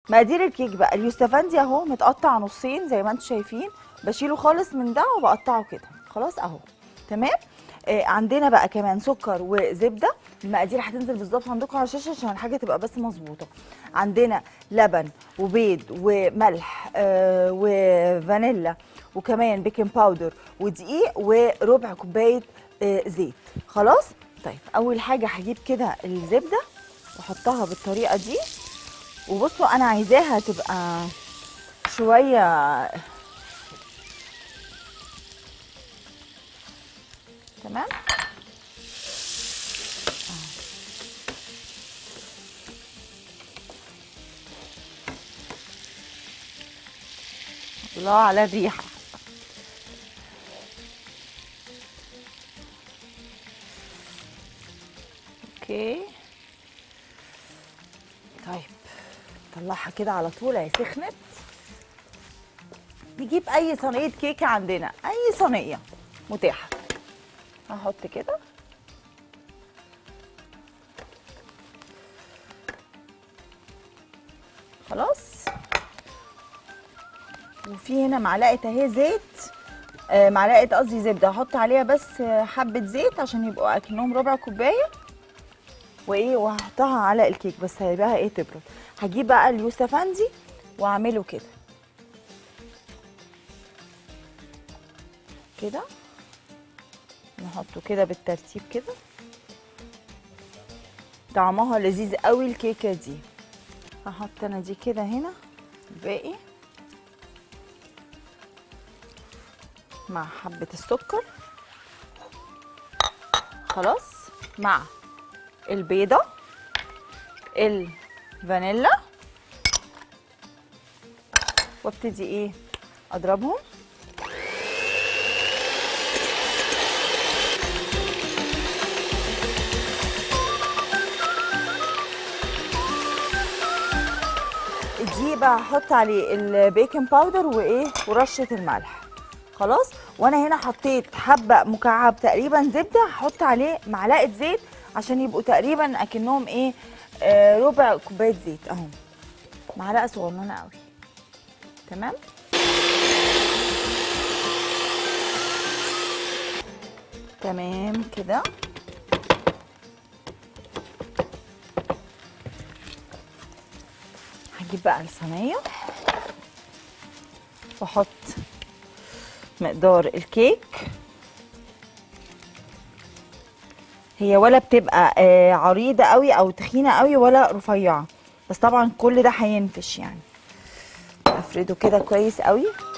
مقادير الكيك بقى اليوستفندي اهو متقطع نصين زي ما انتم شايفين بشيله خالص من ده وبقطعه كده خلاص اهو تمام آه عندنا بقى كمان سكر وزبده المقادير هتنزل بالظبط عندكم على الشاشه عشان الحاجه تبقى بس مظبوطه عندنا لبن وبيض وملح آه وفانيلا وكمان بيكنج باودر ودقيق وربع كوبايه آه زيت خلاص طيب اول حاجه هجيب كده الزبده واحطها بالطريقه دي وبصوا انا عايزاها تبقى شويه تمام الله على الريحه اوكي طيب نطلعها كده على طول اهي سخنت نجيب اي صينيه كيكه عندنا اي صينيه متاحه هحط كده خلاص وفي هنا معلقه اهي زيت آه معلقه قصدي زبده هحط عليها بس آه، حبه زيت عشان يبقوا اكنهم ربع كوبايه وايه وهحطها على الكيك بس هيبقى ايه تبرد هجيب بقى اليوسفندي واعمله كده كده نحطه كده بالترتيب كده طعمها لذيذ قوي الكيكه دي هحط انا دي كده هنا الباقي مع حبه السكر خلاص مع البيضه الفانيلا وابتدي ايه اضربهم دي بقى هحط عليه البيكنج باودر وايه ورشه الملح خلاص وانا هنا حطيت حبه مكعب تقريبا زبده هحط عليه معلقه زيت عشان يبقوا تقريبا اكنهم ايه آه ربع كوبايه زيت اهو معلقه صغننه قوي تمام تمام كده هجيب بقى الصينيه واحط مقدار الكيك هي ولا بتبقى آه، عريضه قوي او تخينه قوي ولا رفيعه بس طبعا كل ده هينفش يعني افرده كده كويس قوي